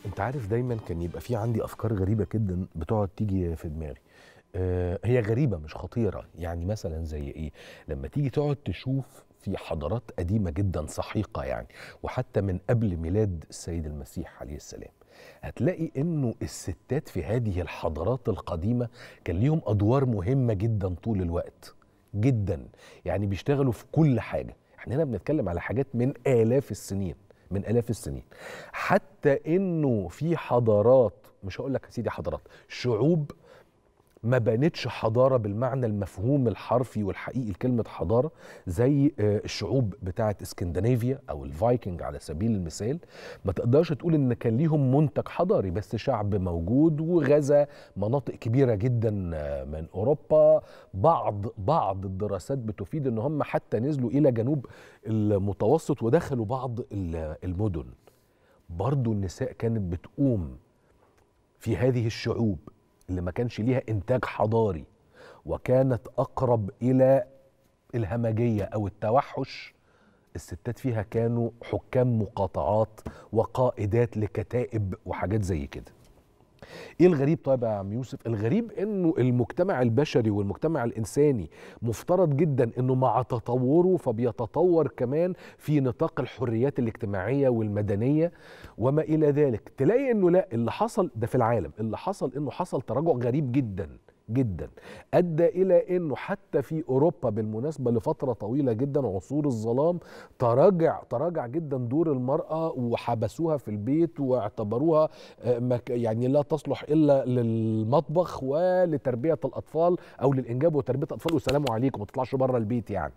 انت عارف دايما كان يبقى في عندي افكار غريبه جدا بتقعد تيجي في دماغي آه، هي غريبه مش خطيره يعني مثلا زي ايه لما تيجي تقعد تشوف في حضارات قديمه جدا سحيقه يعني وحتى من قبل ميلاد السيد المسيح عليه السلام هتلاقي انه الستات في هذه الحضارات القديمه كان ليهم ادوار مهمه جدا طول الوقت جدا يعني بيشتغلوا في كل حاجه احنا هنا بنتكلم على حاجات من الاف السنين من الاف السنين حتى انه في حضارات مش هقول لك يا سيدي حضارات شعوب ما بنتش حضاره بالمعنى المفهوم الحرفي والحقيقي لكلمه حضاره زي آه، الشعوب بتاعه اسكندنافيا او الفايكنج على سبيل المثال ما تقدرش تقول ان كان ليهم منتج حضاري بس شعب موجود وغزا مناطق كبيره جدا آه، من اوروبا بعض بعض الدراسات بتفيد ان هم حتى نزلوا الى جنوب المتوسط ودخلوا بعض ال- المدن برضو النساء كانت بتقوم في هذه الشعوب اللي ما كانش ليها انتاج حضاري وكانت اقرب الى الهمجيه او التوحش الستات فيها كانوا حكام مقاطعات وقائدات لكتائب وحاجات زي كده ايه الغريب طيب يا عم يوسف الغريب انه المجتمع البشري والمجتمع الانساني مفترض جدا انه مع تطوره فبيتطور كمان في نطاق الحريات الاجتماعيه والمدنيه وما الى ذلك تلاقي انه لا اللي حصل ده في العالم اللي حصل انه حصل تراجع غريب جدا جدا ادى الى انه حتى في اوروبا بالمناسبه لفتره طويله جدا عصور الظلام تراجع تراجع جدا دور المراه وحبسوها في البيت واعتبروها آه، مك- يعني لا تصلح الا للمطبخ ولتربيه الاطفال او للانجاب وتربيه الاطفال والسلام عليكم ما تطلعش بره البيت يعني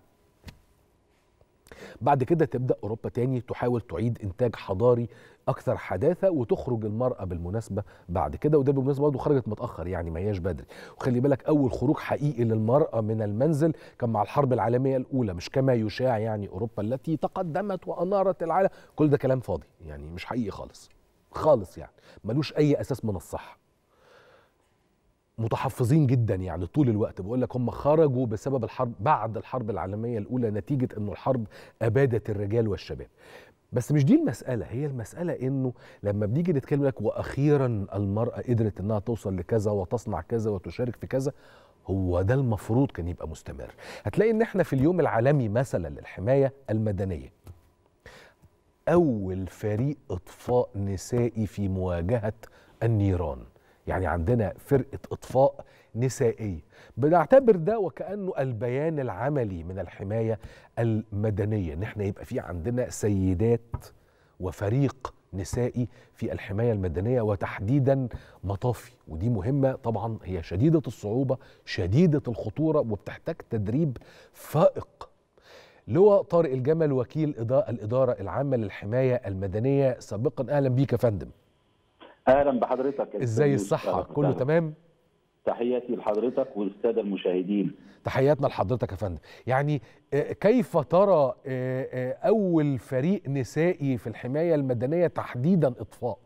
بعد كده تبدا اوروبا تاني تحاول تعيد انتاج حضاري اكثر حداثه وتخرج المراه بالمناسبه بعد كده وده بالمناسبه برضه خرجت متاخر يعني ما هياش بدري وخلي بالك اول خروج حقيقي للمراه من المنزل كان مع الحرب العالميه الاولى مش كما يشاع يعني اوروبا التي تقدمت وانارت العالم كل ده كلام فاضي يعني مش حقيقي خالص خالص يعني ملوش اي اساس من الصحه متحفظين جدا يعني طول الوقت بقول لك هم خرجوا بسبب الحرب بعد الحرب العالميه الاولى نتيجه انه الحرب ابادت الرجال والشباب بس مش دي المسألة هي المسألة إنه لما بنيجي نتكلم لك وأخيرا المرأة قدرت إنها توصل لكذا وتصنع كذا وتشارك في كذا هو ده المفروض كان يبقى مستمر هتلاقي إن إحنا في اليوم العالمي مثلا للحماية المدنية أول فريق إطفاء نسائي في مواجهة النيران يعني عندنا فرقة إطفاء نسائية بنعتبر ده وكأنه البيان العملي من الحماية المدنية إن احنا يبقى في عندنا سيدات وفريق نسائي في الحماية المدنية وتحديدا مطافي ودي مهمة طبعا هي شديدة الصعوبة شديدة الخطورة وبتحتاج تدريب فائق لواء طارق الجمل وكيل إضاءة الإدارة العامة للحماية المدنية سابقا أهلا بيك يا فندم اهلا بحضرتك يا ازاي أستاذ الصحة يوسف. كله أهلاً. تمام تحياتي لحضرتك والساده المشاهدين تحياتنا لحضرتك يا فندم يعني آه، كيف ترى آه، آه، أول فريق نسائي في الحماية المدنية تحديدا إطفاء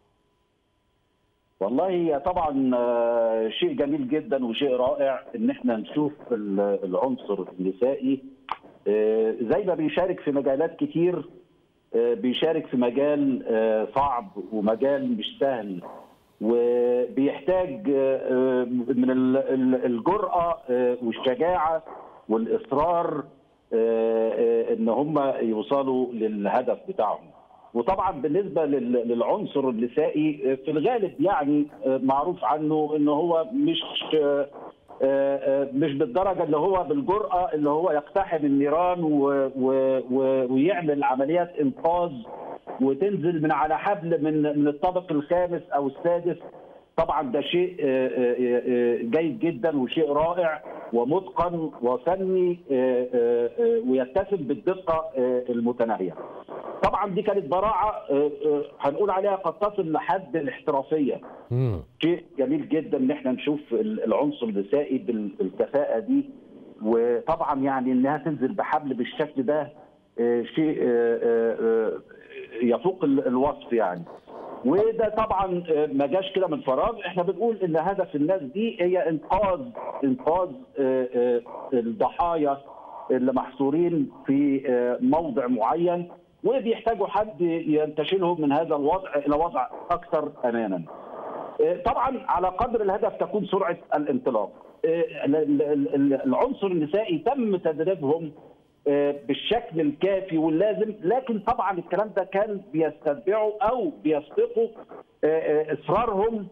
والله هي طبعا آه، شيء جميل جدا وشيء رائع ان احنا نشوف ال- العنصر النسائي آه، زي ما بيشارك في مجالات كتير آه، بيشارك في مجال آه، صعب ومجال مش سهل وبيحتاج آه، من ال- ال- الجرأة آه، والشجاعة والإصرار آه، آه، ان هم يوصلوا للهدف بتاعهم وطبعا بالنسبه لل- للعنصر النسائي في الغالب يعني معروف عنه ان هو مش مش بالدرجه اللي هو بالجرأه اللي هو يقتحم النيران و- و- و- ويعمل عمليات انقاذ وتنزل من على حبل من من الطابق الخامس او السادس طبعا ده شيء آه، آه، آه، جيد جدا وشيء رائع ومتقن وفني آه، آه، آه، ويتسم بالدقه آه، المتناهيه. طبعا دي كانت براعه آه، آه، هنقول عليها قد تصل لحد الاحترافيه. مم. شيء جميل جدا ان احنا نشوف ال- العنصر النسائي بال- بالكفاءه دي وطبعا يعني انها تنزل بحبل بالشكل ده آه، شيء آه، آه، آه، يفوق ال- الوصف يعني وده طبعا آه، ما جاش كده من فراغ احنا بنقول ان هدف الناس دي هي انقاذ انقاذ آه، آه، الضحايا اللي محصورين في آه، موضع معين وبيحتاجوا حد ينتشلهم من هذا الوضع الى وضع اكثر امانا. طبعا على قدر الهدف تكون سرعه الانطلاق. العنصر النسائي تم تدريبهم بالشكل الكافي واللازم لكن طبعا الكلام ده كان بيستتبعه او بيسبقه اصرارهم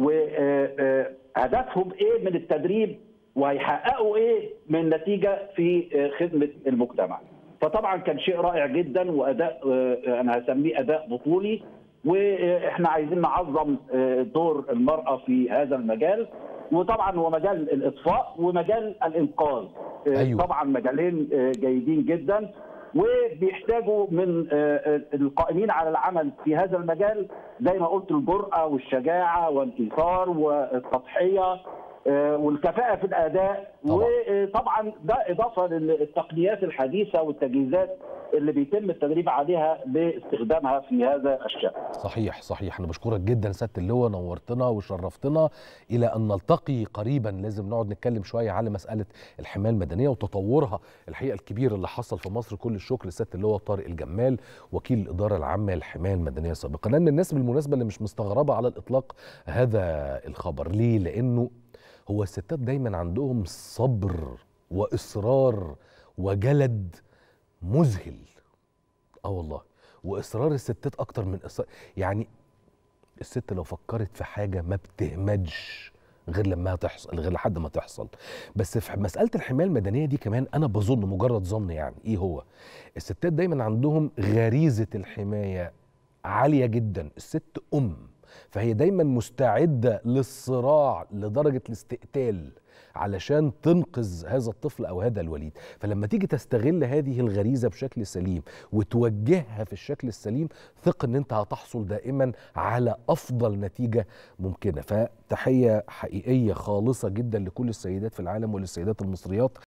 وهدفهم ايه من التدريب وهيحققوا ايه من نتيجه في خدمه المجتمع. فطبعا كان شيء رائع جدا واداء انا هسميه اداء بطولي واحنا عايزين نعظم دور المراه في هذا المجال وطبعا هو مجال الاطفاء ومجال الانقاذ أيوة. طبعا مجالين جيدين جدا وبيحتاجوا من القائمين على العمل في هذا المجال زي ما قلت الجرأة والشجاعة والإيثار والتضحية والكفاءة في الأداء طبعا. وطبعا ده إضافة للتقنيات الحديثة والتجهيزات اللي بيتم التدريب عليها لاستخدامها في هذا الشأن صحيح صحيح أنا بشكرك جدا سيادة اللواء نورتنا وشرفتنا إلى أن نلتقي قريبا لازم نقعد نتكلم شوية على مسألة الحماية المدنية وتطورها الحقيقة الكبير اللي حصل في مصر كل الشكر لسيادة اللواء طارق الجمال وكيل الإدارة العامة للحماية المدنية سابقا لأن الناس بالمناسبة اللي مش مستغربة على الإطلاق هذا الخبر ليه؟ لأنه هو الستات دايما عندهم صبر واصرار وجلد مذهل اه والله واصرار الستات اكتر من اصرار يعني الست لو فكرت في حاجه ما بتهمدش غير لما تحصل غير لحد ما تحصل بس في مساله الحمايه المدنيه دي كمان انا بظن مجرد ظن يعني ايه هو الستات دايما عندهم غريزه الحمايه عاليه جدا الست ام فهي دايما مستعده للصراع لدرجه الاستقتال علشان تنقذ هذا الطفل او هذا الوليد فلما تيجي تستغل هذه الغريزه بشكل سليم وتوجهها في الشكل السليم ثق ان انت هتحصل دائما على افضل نتيجه ممكنه فتحيه حقيقيه خالصه جدا لكل السيدات في العالم وللسيدات المصريات